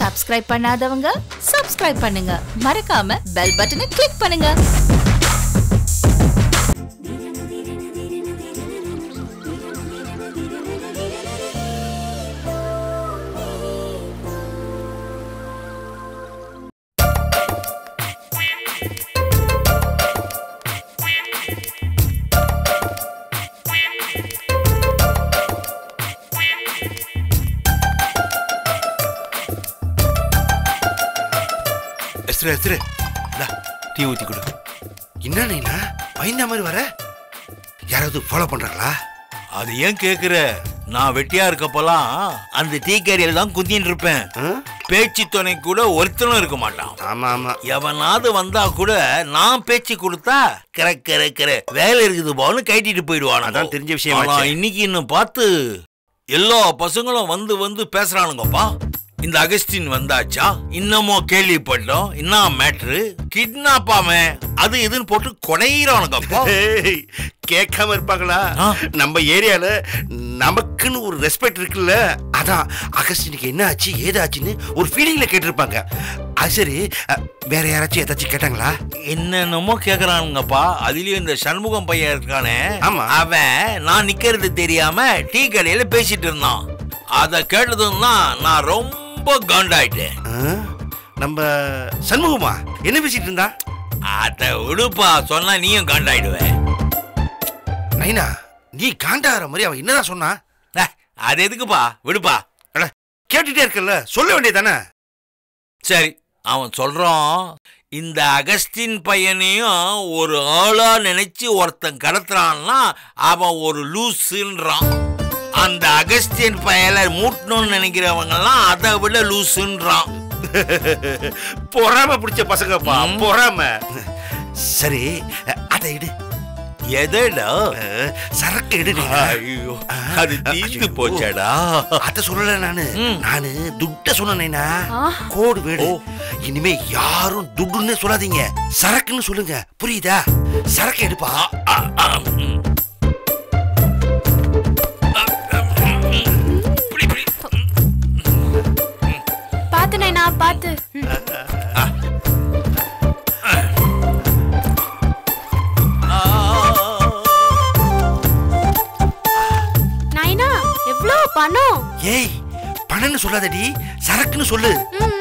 Subscribe பண்ணாதவங்க subscribe பண்ணுங்க மறக்காம பெல் பட்டனை கிளிக் பண்ணுங்க எஸ்ரே எஸ்ரே இந்தா, டீ ஊத்தி கொடு என்ன நீனா பயந்த மாதிரி வர யாராவது ஃபாலோ பண்றாங்களா அது ஏன் கேக்குற நான் வெட்டியா இருக்கப்பலாம் அந்த டீ கேரியல் தான் குந்தின்னு இருப்பேன் ஆ? பேச்சு துணை கூட ஒருத்தனும் இருக்க மாட்டான் ஆமா ஆமா எவனாவது வந்தா கூட நான் பேச்சு கொடுத்தா கர கர கர வேலை இருக்குது போன்னு கைட்டிட்டு போயிடுவான் அதான் தெரிஞ்ச விஷயமாச்சே. இன்னைக்கு இன்னும் பார்த்து எல்லா பசங்களும் வந்து வந்து பேசுறானுங்கப்பா இந்த அகஸ்டின் வந்தாச்சா இன்னமும் கேள்விப்பட்டோம் என்ன மேட்ரு கிட்னாப் ஆமே அது இதுன்னு போட்டு கொடையிறானுங்கப்பா ஏய், கேட்காம இருப்பாங்களா ஆ. நம்ம ஏரியால நமக்குன்னு ஒரு ரெஸ்பெக்ட் இருக்குல்ல அதான் அகஸ்டினுக்கு என்ன ஆச்சு ஏதாச்சுன்னு ஒரு ஃபீலிங்ல கேட்டிருப்பாங்க அது சரி அ, வேற யாராச்சும் ஏதாச்சும் கேட்டாங்களா என்னென்னமோ கேக்குறானுங்கப்பா அதுலயும் இந்த சண்முகம் பையன் இருக்கானே ஆமா. அவன் நான் நிக்கிறது தெரியாம டீ கடையில பேசிட்டு இருந்தான் அத கேட்டதும் தான் நான் ரொம்ப காண்டாயிட்டேன் ஆ? நம்ம சண்முகமா என்ன பேசிட்டு இருந்தா அத விடுப்பா சொன்னா நீயும் காண்டாயிடுவ நைனா நீ காண்டாகிற மாதிரி அவன் என்னதான் சொன்னா அஹ், அது எதுக்குப்பா விடுப்பா அட, கேட்டுட்டே இருக்கல்ல சொல்ல வேண்டியதானே சரி அவன் சொல்றான் இந்த அகஸ்டின் பையனையும் ஒரு ஆளா நினைச்சு ஒருத்தன் கடத்துறான்னா அவன் ஒரு லூசுன்றான் அந்த அகஸ்டின் பயலை மூட்டணும்னு நினைக்கிறவங்க எல்லாம் அதை விட லூசுன்றான் பொறாம பிடிச்ச பசங்கப்பா ம். பொறாம சரி அதை இடு எதடா அஹ், சரக்கு இடு நைனா. ஐயோ அது தீர்ந்து போச்சடா அத சொல்லல நானு ம். நானு துட்ட சொன்னேனா கோடு வேடு ஓ. இனிமே யாரும் துட்டுன்னு சொல்லாதீங்க சரக்குன்னு சொல்லுங்க புரியுதா சரக்கு எடுப்பா ஆ, ஆ, ம். இப்படி, இப்படி. பாத்து நைனா பாத்து நைனா எவ்ளோ பணம் ஏய் பணம்னு சொல்லாதடி சரக்குன்னு சொல்லு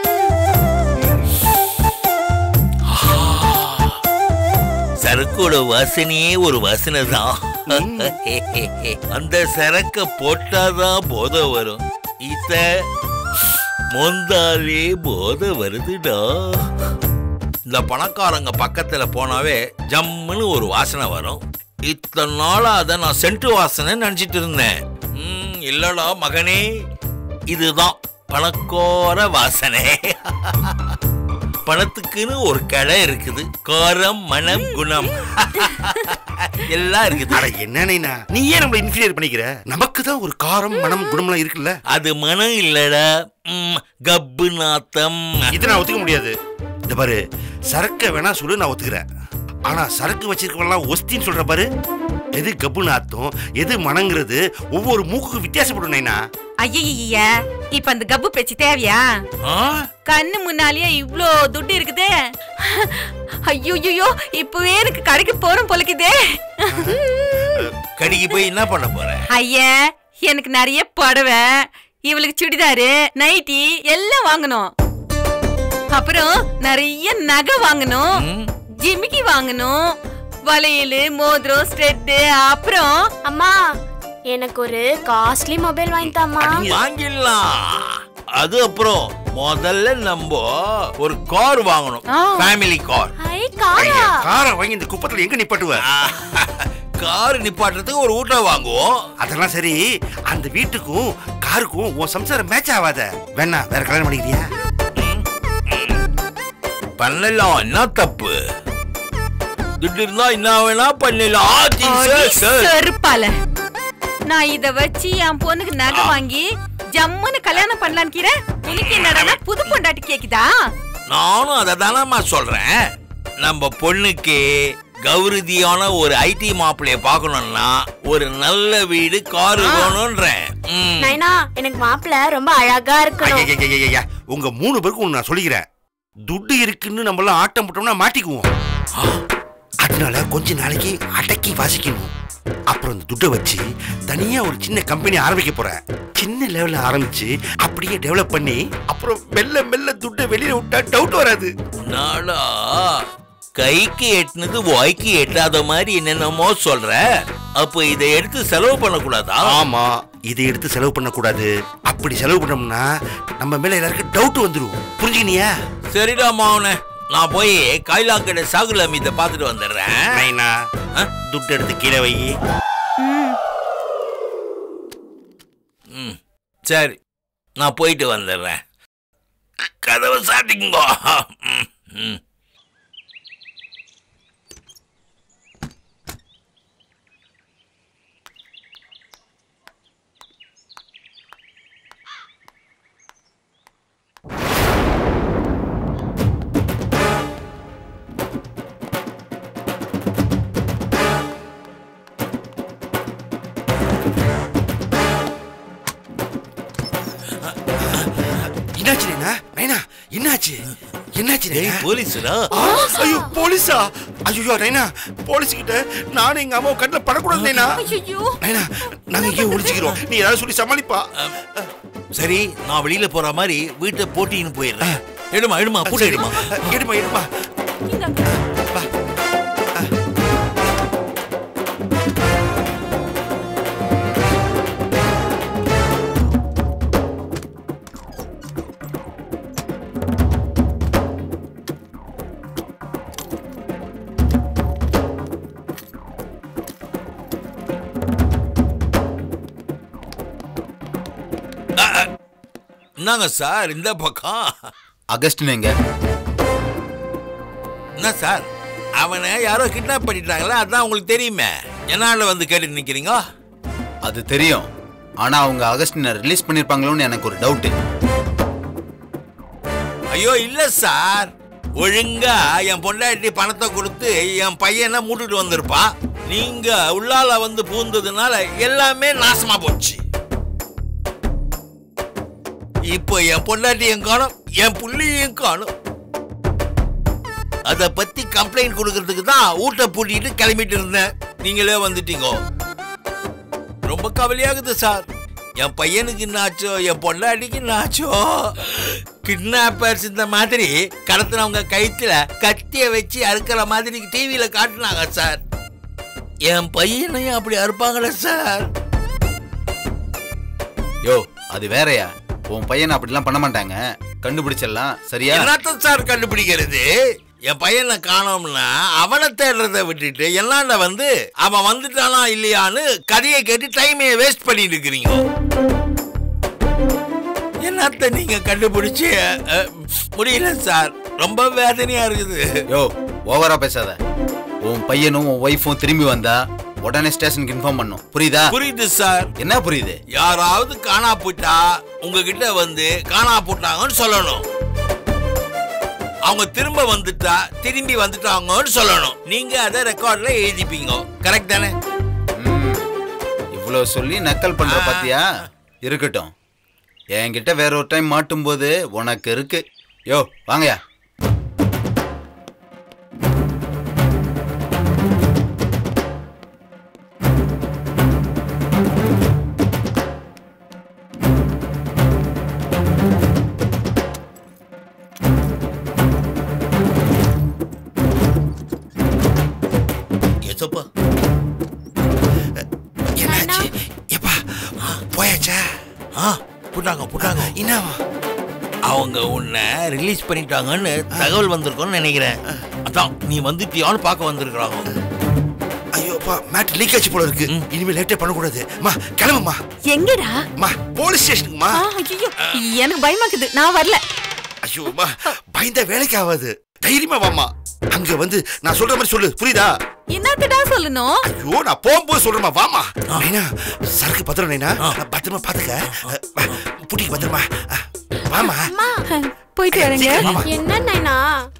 சரக்கோட வாசனையே ஒரு வாசனை தான் அந்த சரக்க போட்டாதான் போதை வரும் இத மொந்தாலே போதை வருதுடா இந்த பணக்காரங்க பக்கத்துல போனாவே ஜம்முன்னு ஒரு வாசனை வரும் இத்தனை நாளா அதை நான் சென்ட்டு வாசனை நினைச்சிட்டு இருந்தேன் ம், இல்லடா மகனே இதுதான் பணக்கார வாசனை பணத்துக்குன்னு ஒரு கடை இருக்குது காரம் மனம் குணம் எல்லாம் அட இருக்குது என்ன நைனா நீ ஏன் நம்மள இன்ஃபீரியர் பண்ணிக்கிற நமக்கு தான் ஒரு காரம் மனம் குணம்லாம் இருக்குல்ல அது மனம் இல்லடா ம், கப்பு நாத்தம் இதை நான் ஒத்துக்க முடியாது இந்த பாரு சரக்க வேணா சொல்லு நான் ஒத்துக்கிறேன் ஆனா சரக்கு வச்சிருக்கவெல்லாம் ஒஸ்தின்னு சொல்ற பாரு எது கப்பு நாத்தம் எது மணங்கிறது ஒவ்வொரு மூக்குக்கு வித்தியாசப்படும் நைனா ஐயய்ய இப்ப அந்த கப்பு பேச்சு தேவையா ஆ? கண்ணு முன்னாலேயே இவ்ளோ துட்டு இருக்குதே ஐயோ இப்பவே எனக்கு கடைக்கு போறோம் பொழுக்குதே கடைக்கு போய் என்ன பண்ண போற ஐயா எனக்கு நிறைய புடவை இவளுக்கு சுடிதாரு நைட்டி எல்லாம் வாங்கணும் அப்புறம் நிறைய நகை வாங்கணும் ம், ஜிமிக்கி வாங்கணும் வளையல் மோதிரம் ஸ்ட்ரெட்டு அப்புறம் அம்மா எனக்கு ஒரு காஸ்ட்லி மொபைல் வாங்கி தாம்மா வாங்கிடலாம் அது அப்புறம் முதல்ல நம்ம ஒரு கார் வாங்கணும் ஆ. ஃபேமிலி கார் ஐ காரா காரை வாங்கி இந்த குப்பத்துல எங்க நிப்பாட்டுவ கார் நிப்பாட்டுறதுக்கு ஒரு ஊட்ட வாங்குவோம் அதெல்லாம் சரி அந்த வீட்டுக்கும் காருக்கும் உன் சம்சாரம் மேட்ச் ஆகாத வேணா வேற கல்யாணம் பண்ணிக்கிறியா பண்ணலாம் என்ன தப்பு துட்டு இருந்தா என்ன வேணா பண்ணலாம் ஆ, ஜி, சார், சார். செருப்பால நான் இத வச்சு என் பொண்ணுக்கு நகை வாங்கி ஜம்முன்னு கல்யாணம் பண்ணலான்னு கீரை உனக்கு என்னடா புது பொண்டாட்டி கேக்குதா நானும் அதை தானம்மா சொல்றேன் நம்ம பொண்ணுக்கு கௌரதியான ஒரு ஐடி மாப்பிளைய பார்க்கணும்னா ஒரு நல்ல வீடு காரு வேணும்ன்றேன் ம். நைனா எனக்கு மாப்பிள்ள ரொம்ப அழகா இருக்கணும் ஐயையையையைய, உங்க மூணு பேருக்கும் ஒண்ணு நான் சொல்லிக்கிறேன் துட்டு இருக்குன்னு நம்மளாம் ஆட்டம் போட்டோம்னா மாட்டிக்குவோம் அதனால கொஞ்ச நாளைக்கு அடக்கி வாசிக்கணும் அப்புறம் இந்த துட்டை வச்சு தனியா ஒரு சின்ன கம்பெனி ஆரம்பிக்க போறேன் சின்ன லெவல்ல ஆரம்பிச்சு அப்படியே டெவலப் பண்ணி அப்புறம் மெல்ல மெல்ல துட்டை வெளியில விட்டா டவுட் வராது நாளா கைக்கு எட்டுனது வாய்க்கு எட்டாத மாதிரி என்னென்னமோ சொல்ற அப்போ இதை எடுத்து செலவு பண்ணக்கூடாதா ஆமா இதை எடுத்து செலவு பண்ணக்கூடாது அப்படி செலவு பண்ணோம்னா நம்ம மேல எல்லாருக்கும் டவுட் வந்துடும் புரிஞ்சுக்கினியா சரிடா மாவனே நான் போய் கைலாக்கடை சாகுல மீத பார்த்துட்டு வந்துடுறேன் நைனா ஆ? துட்டு எடுத்து கீழே வை ம் சரி நான் போயிட்டு வந்துடுறேன் கதவை சாட்டிங்கோ ம், ம். என்னாச்சு நைனா நைனா என்னாச்சு என்னாச்சு டேய் நைனா? போலீஸ்டா ஆ, ஐயோ போலீஸா ஐயோ நைனா போலீஸ் கிட்ட நானும் எங்க அம்மாவும் கண்ணில் படக்கூடாது நைனா ஐயோ நைனா நாங்க இங்கே ஒளிச்சுக்கிறோம் நீ ஏதாவது சொல்லி சமாளிப்பா சரி நான் வெளியில போற மாதிரி வீட்டை போட்டின்னு போயிடுறேன் எடுமா எடுமா கூட எடுமா எடுமா எடுமா என்னங்க சார் இந்த பக்கம் அகஸ்டின் எங்க என்ன சார் அவனை யாரோ கிட்னாப் பண்ணிட்டாங்களா அதான் உங்களுக்கு தெரியுமே என்னால வந்து கேட்டு நிக்கிறீங்க அது தெரியும் ஆனா அவங்க அகஸ்டினை ரிலீஸ் பண்ணிருப்பாங்களோன்னு எனக்கு ஒரு டவுட் ஐயோ இல்ல சார் ஒழுங்கா என் பொண்டாட்டி பணத்தை கொடுத்து என் பையனை மூட்டுட்டு வந்திருப்பா நீங்க உள்ளால வந்து பூந்ததுனால எல்லாமே நாசமா போச்சு இப்போ என் பொண்டாட்டியும் காணும் என் புள்ளியும் காணும் அத பத்தி கம்ப்ளைண்ட் கொடுக்கறதுக்கு தான் ஊட்ட பூட்டிட்டு கிளம்பிட்டு இருந்தேன் நீங்களே வந்துட்டீங்க ரொம்ப கவலையாகுது சார் என் பையனுக்கு என்னாச்சோ என் பொண்டாட்டிக்கு என்னாச்சோ கிட்னாப்பர்ஸ் இந்த மாதிரி கடத்தினவங்க கயித்துல கத்திய வச்சு அறுக்கிற மாதிரி டிவியில காட்டுனாங்க சார் என் பையனையும் அப்படி அறுப்பாங்களே சார் யோ அது வேறயா உன் பையனை அப்படிலாம் பண்ண மாட்டாங்க கண்டுபிடிச்சிடலாம் சரியா என்னத்த சார் கண்டுபிடிக்கிறது என் பையனை காணோம்னா அவனை தேடுறதை விட்டுட்டு என்னாண்ட வந்து அவன் வந்துட்டானா இல்லையான்னு கதையை கேட்டு டைமையை வேஸ்ட் பண்ணிட்டு இருக்கிறீங்க என்னத்த நீங்க கண்டுபிடிச்சு அஹ், முடியல சார் ரொம்ப வேதனையா இருக்குது யோ ஓவரா பேசாத உன் பையனும் உன் ஒய்ஃபும் திரும்பி வந்தா உடனே ஸ்டேஷனுக்கு இன்ஃபார்ம் பண்ணும் புரியுதா புரியுது சார் என்ன புரியுது யாராவது காணா போயிட்டா உங்ககிட்ட வந்து காணா போட்டாங்கன்னு சொல்லணும் அவங்க திரும்ப வந்துட்டா திரும்பி வந்துட்டாங்கன்னு சொல்லணும் நீங்க அதை ரெக்கார்ட்ல எழுதிப்பீங்க கரெக்ட் தானே ம், இவ்வளவு சொல்லி நக்கல் பண்ற ஆ. பாத்தியா இருக்கட்டும் என்கிட்ட வேற ஒரு டைம் மாட்டும் போது உனக்கு இருக்கு யோ வாங்கயா எசப்பா என்னாச்சு எப்பா போயாச்சா ஆ போட்டாங்க போட்டாங்க என்னவா அவங்க உன்னை ரிலீஸ் பண்ணிட்டாங்கன்னு தகவல் வந்திருக்கும்னு நினைக்கிறேன் அதான் நீ வந்துட்டியான்னு பார்க்க வந்திருக்கிறாங்க ஐயோப்பா மேட் லீக் ஆச்சு போல இருக்கு இனிமே லேட்டே பண்ணக்கூடாது மா கிளம்புமா எங்கடா மா போலீஸ் ஸ்டேஷனுக்குமா ஆ, ஐயோ எனக்கு பயமாக்குது நான் வரல ஐயோமா பயந்தா வேலைக்கு ஆகாது தைரியமா வாமா அங்க வந்து நான் சொல்ற மாதிரி சொல்லு புரியுதா என்னத்தடா சொல்லணும் ஐயோ நான் போகும்போது சொல்றேமா வாமா நைனா சரக்கு பத்திரம் நைனா பத்திரமா பாத்துக்க புட்டிக்கு பத்திரமா வாமா போயிட்டு வரேங்க சீக்கிரம் வாமா என்ன நைனா